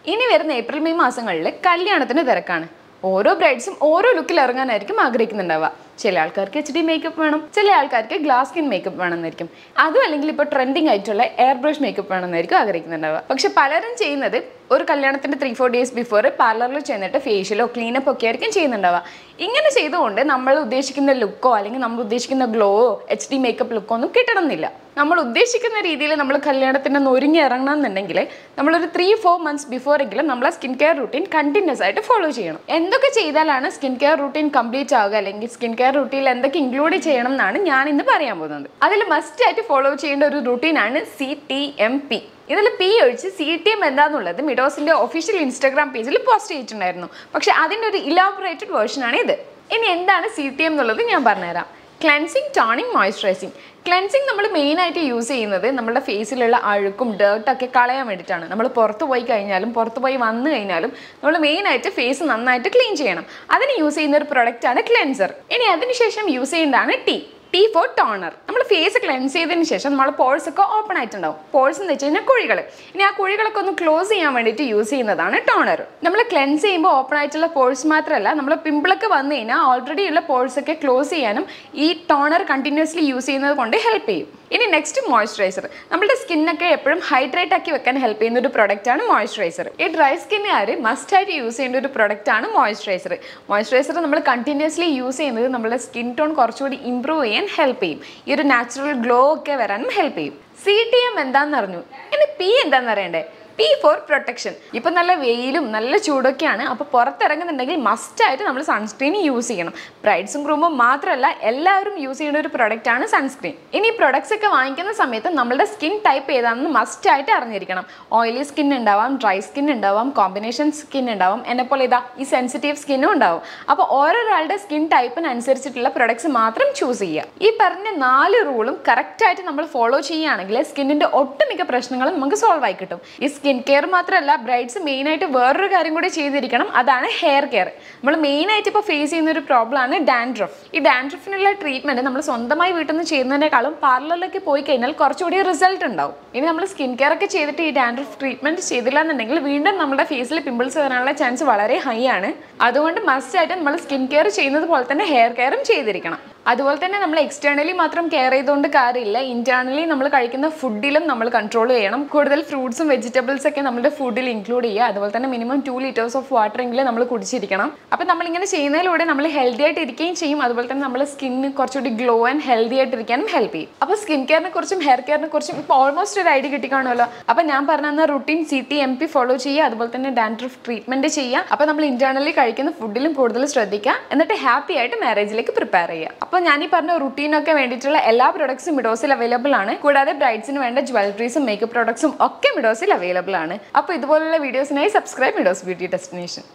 ഇനി വരുന്ന April May മാസങ്ങളിൽ കല്യാണത്തിന് തിരക്കാണ് ഓരോ ബ്രൈഡ്സും ഓരോ ലുക്കിൽ ഇറങ്ങാനായിരിക്കും ആഗ്രഹിക്കുന്നുണ്ടാവുക ചില ആൾക്കാർക്ക് എച്ച് ഡി മേക്കപ്പ് വേണം ചില ആൾക്കാർക്ക് ഗ്ലാസ് സ്കിൻ മേക്കപ്പ് വേണമെന്നായിരിക്കും അതും അല്ലെങ്കിൽ ഇപ്പോൾ ട്രെൻഡിങ് ആയിട്ടുള്ള എയർ ബ്രഷ് മേക്കപ്പ് വേണമെന്നായിരിക്കും ആഗ്രഹിക്കുന്നുണ്ടാവുക പക്ഷെ പലരും ചെയ്യുന്നത് ഒരു കല്യാണത്തിന്റെ ത്രീ ഫോർ ഡേയ്സ് ബിഫോർ പാർലറിൽ ചെന്നിട്ട് ഫേഷ്യലോ ക്ലീനപ്പ് ഒക്കെ ആയിരിക്കും ചെയ്യുന്നുണ്ടാവുക ഇങ്ങനെ ചെയ്തുകൊണ്ട് നമ്മൾ ഉദ്ദേശിക്കുന്ന ലുക്കോ അല്ലെങ്കിൽ നമ്മൾ ഉദ്ദേശിക്കുന്ന ഗ്ലോയോ എച്ച് ഡി മേക്കപ്പ് ലുക്കോ ഒന്നും കിട്ടണമെന്നില്ല നമ്മൾ ഉദ്ദേശിക്കുന്ന രീതിയിൽ നമ്മൾ കല്യാണത്തിന് ഒന്ന് ഒരുങ്ങി ഇറങ്ങണം എന്നുണ്ടെങ്കിൽ നമ്മളൊരു ത്രീ ഫോർ മന്ത്സ് ബിഫോർ എങ്കിലും നമ്മൾ സ്കിൻ കെയർ റൂട്ടീൻ കണ്ടിന്യൂസ് ആയിട്ട് ഫോളോ ചെയ്യണം എന്തൊക്കെ ചെയ്താലാണ് സ്കിൻ കെയർ റൂട്ടീൻ കംപ്ലീറ്റ് ആവുക അല്ലെങ്കിൽ സ്കിൻ കെയർ റൂട്ടീനിൽ എന്തൊക്കെ ഇൻക്ലൂഡ് ചെയ്യണം എന്നാണ് ഞാൻ ഇന്ന് പറയാൻ പോകുന്നത് അതിൽ മസ്റ്റ് ആയിട്ട് ഫോളോ ചെയ്യേണ്ട ഒരു റൂട്ടീനാണ് സി ടി എം പി ഇതിൽ പി ഒഴിച്ച് സി ടി എം എന്താന്നുള്ളത് മിഡോസിന്റെ ഒഫീഷ്യൽ ഇൻസ്റ്റാഗ്രാം പേജിൽ പോസ്റ്റ് ചെയ്തിട്ടുണ്ടായിരുന്നു പക്ഷെ അതിൻ്റെ ഒരു ഇലാബറേറ്റഡ് വേർഷനാണ് ഇത് ഇനി എന്താണ് സി ടി എം എന്നുള്ളത് ഞാൻ പറഞ്ഞുതരാം ക്ലെൻസിങ് ടോണിങ് മോയ്സ്ചറൈസിങ് ക്ലെൻസിങ് നമ്മൾ മെയിനായിട്ട് യൂസ് ചെയ്യുന്നത് നമ്മുടെ ഫേസിലുള്ള അഴുക്കും ഡേർട്ടൊക്കെ കളയാൻ വേണ്ടിയിട്ടാണ് നമ്മൾ പുറത്ത് പോയി കഴിഞ്ഞാലും പുറത്ത് പോയി വന്നു കഴിഞ്ഞാലും നമ്മൾ മെയിനായിട്ട് ഫേസ് നന്നായിട്ട് ക്ലീൻ ചെയ്യണം അതിന് യൂസ് ചെയ്യുന്ന ഒരു പ്രൊഡക്റ്റാണ് ക്ലെൻസർ ഇനി അതിനുശേഷം യൂസ് ചെയ്യുന്നതാണ് ടീ ടീ ഫോർ ടോണർ നമ്മൾ ഫേസ് ക്ലെൻസ് ചെയ്തതിന് ശേഷം നമ്മൾ പോൾസ് ഒക്കെ ഓപ്പൺ ആയിട്ടുണ്ടാവും പോൾസ് എന്ന് വെച്ച് കഴിഞ്ഞാൽ കുഴികൾ ഇനി ആ കുഴികളൊക്കെ ഒന്ന് ക്ലോസ് ചെയ്യാൻ വേണ്ടിയിട്ട് യൂസ് ചെയ്യുന്നതാണ് ടോണർ നമ്മൾ ക്ലെൻസ് ചെയ്യുമ്പോൾ ഓപ്പൺ ആയിട്ടുള്ള പോൾസ് മാത്രമല്ല നമ്മൾ പിമ്പിളൊക്കെ വന്നു കഴിഞ്ഞാൽ ഓൾറെഡി ഉള്ള പോൾസ് ഒക്കെ ക്ലോസ് ചെയ്യാനും ഈ ടോണർ കണ്ടിന്യൂസ്ലി യൂസ് ചെയ്യുന്നത് കൊണ്ട് ഹെൽപ്പ് ചെയ്യും ഇനി നെക്സ്റ്റ് മോയ്സ്ചറൈസർ നമ്മുടെ സ്കിന്നൊക്കെ എപ്പോഴും ഹൈഡ്രേറ്റ് ആക്കി വെക്കാൻ ഹെൽപ്പ് ചെയ്യുന്ന ഒരു പ്രൊഡക്റ്റ് ആണ് മോയ്സ്ചറൈസർ ഈ ഡ്രൈ സ്കിന്നുകാർ മസ്റ്റ് ആയിട്ട് യൂസ് ചെയ്യേണ്ട ഒരു പ്രൊഡക്റ്റ് ആണ് മോയ്സ്ചറൈസർ മോയ്സ്ചറൈസർ നമ്മൾ കണ്ടിന്യൂസ്ലി യൂസ് ചെയ്യുന്നത് നമ്മുടെ സ്കിൻ ടോൺ കുറച്ചുകൂടി ഇമ്പ്രൂവ് ചെയ്യാൻ ഹെൽപ്പ് ചെയ്യും ഈ ഒരു നാച്ചുറൽ ഗ്ലോ ഒക്കെ വരാനും ഹെൽപ്പ് ചെയ്യും സി ടി എം എന്താണെന്ന് അറിഞ്ഞു ഇനി പി എന്താണെന്ന് അറിയണ്ടേ പി ഫോർ പ്രൊട്ടക്ഷൻ ഇപ്പം നല്ല വെയിലും നല്ല ചൂടൊക്കെയാണ് അപ്പോൾ പുറത്തിറങ്ങുന്നുണ്ടെങ്കിൽ മസ്റ്റായിട്ട് നമ്മൾ സൺസ്ക്രീൻ യൂസ് ചെയ്യണം ബ്രൈഡ്സും ഗ്രൂമും മാത്രമല്ല എല്ലാവരും യൂസ് ചെയ്യുന്ന ഒരു പ്രൊഡക്റ്റ് ആണ് സൺസ്ക്രീൻ ഇനി പ്രൊഡക്ട്സ് ഒക്കെ വാങ്ങിക്കുന്ന സമയത്ത് നമ്മളുടെ സ്കിൻ ടൈപ്പ് ഏതാണെന്ന് മസ്റ്റായിട്ട് അറിഞ്ഞിരിക്കണം ഓയിലി സ്കിൻ ഉണ്ടാവാം ഡ്രൈ സ്കിൻ ഉണ്ടാവാം കോമ്പിനേഷൻ സ്കിൻ ഉണ്ടാവാം എന്നെപ്പോലെ ഇതാ ഈ സെൻസിറ്റീവ് സ്കിന്നും ഉണ്ടാവും അപ്പോൾ ഓരോരാളുടെ സ്കിൻ ടൈപ്പിനനുസരിച്ചിട്ടുള്ള പ്രൊഡക്ട്സ് മാത്രം ചൂസ് ചെയ്യുക ഈ പറഞ്ഞ നാല് റൂളും കറക്റ്റായിട്ട് നമ്മൾ ഫോളോ ചെയ്യുകയാണെങ്കിൽ സ്കിന്നിൻ്റെ ഒട്ടുമിക്ക പ്രശ്നങ്ങളും നമുക്ക് സോൾവ് ആയി കിട്ടും ഈ സ്കിൻ കെയർ മാത്രമല്ല ബ്രൈഡ്സ് മെയിനായിട്ട് വേറൊരു കാര്യം കൂടി ചെയ്തിരിക്കണം അതാണ് ഹെയർ കെയർ നമ്മൾ മെയിനായിട്ട് ഇപ്പോൾ ഫേസ് ചെയ്യുന്ന ഒരു പ്രോബ്ലം ആണ് ഡാൻഡ്രഫ് ഈ ഡാൻഡ്രഫിനുള്ള ട്രീറ്റ്മെൻറ്റ് നമ്മൾ സ്വന്തമായി വീട്ടിൽ നിന്ന് ചെയ്യുന്നതിനേക്കാളും പാർലറിലേക്ക് പോയി കഴിഞ്ഞാൽ കുറച്ചുകൂടി റിസൾട്ട് ഉണ്ടാവും ഇനി നമ്മൾ സ്കിൻ കെയർ ഒക്കെ ചെയ്തിട്ട് ഈ ഡാൻഡ്രഫ് ട്രീറ്റ്മെൻറ്റ് ചെയ്തില്ല എന്നുണ്ടെങ്കിൽ വീണ്ടും നമ്മുടെ ഫേസിൽ പിമ്പിൾസ് വരാനുള്ള ചാൻസ് വളരെ ഹൈ ആണ് അതുകൊണ്ട് മസ്റ്റ് ആയിട്ട് നമ്മൾ സ്കിൻ കെയർ ചെയ്യുന്നത് പോലെ തന്നെ ഹെയർ കെയറും ചെയ്തിരിക്കണം അതുപോലെ തന്നെ നമ്മൾ എക്സ്റ്റേണലി മാത്രം കെയർ ചെയ്തുകൊണ്ട് കാര്യമില്ല ഇന്റേണലി നമ്മൾ കഴിക്കുന്ന ഫുഡിലും നമ്മൾ കൺട്രോൾ ചെയ്യണം കൂടുതൽ ഫ്രൂട്ട്സും വെജിറ്റബിൾസ് ഒക്കെ നമ്മുടെ ഫുഡിൽ ഇൻക്ലൂഡ് ചെയ്യുക അതുപോലെ തന്നെ minimum two litres of water എങ്കിലും നമ്മൾ കുടിച്ചിരിക്കണം അപ്പോൾ നമ്മൾ ഇങ്ങനെ ചെയ്യുന്നതിലൂടെ നമ്മൾ ഹെൽത്തി ആയിട്ട് ഇരിക്കുകയും ചെയ്യും അതുപോലെ തന്നെ നമ്മുടെ സ്കിന്നിന് കുറച്ചുകൂടി ഗ്ലോ ആൻഡ് ഹെൽത്തി ആയിട്ട് ഇരിക്കാനും ഹെൽപ്പ് ചെയ്യും അപ്പോൾ സ്കിൻ കെയറിനെ കുറിച്ചും ഹെയർ കെയറിനെ കുറിച്ചും ഇപ്പോൾ ഓൾമോസ്റ്റ് ഒരു ഐഡിയ കിട്ടിക്കാണുമല്ലോ അപ്പോൾ ഞാൻ പറഞ്ഞ routine C T M P follow ചെയ്യുക അതുപോലെ തന്നെ ഡാൻഡ്രഫ് ട്രീറ്റ്മെന്റ് ചെയ്യുക അപ്പോൾ നമ്മൾ ഇന്റേണലി കഴിക്കുന്ന ഫുഡിലും കൂടുതൽ ശ്രദ്ധിക്കുക എന്നിട്ട് ഹാപ്പി ആയിട്ട് മാരേജിലേക്ക് പ്രിപ്പയർ ചെയ്യുക അപ്പോൾ ഞാൻ ഈ പറഞ്ഞ റുട്ടീനൊക്കെ വേണ്ടിയിട്ടുള്ള എല്ലാ പ്രൊഡക്ട്സും മിഡോസിൽ അവൈലബിൾ ആണ് കൂടാതെ ബ്രൈഡ്സിന് വേണ്ട ജ്വല്ലറീസും മേക്കപ്പ് പ്രോഡക്ട്സും ഒക്കെ മിഡോസിൽ അവൈലബിൾ ആണ് അപ്പോൾ ഇതുപോലുള്ള വീഡിയോസിനായി സബ്സ്ക്രൈബ് മിഡോസ് ബ്യൂട്ടി ഡെസ്റ്റിനേഷൻ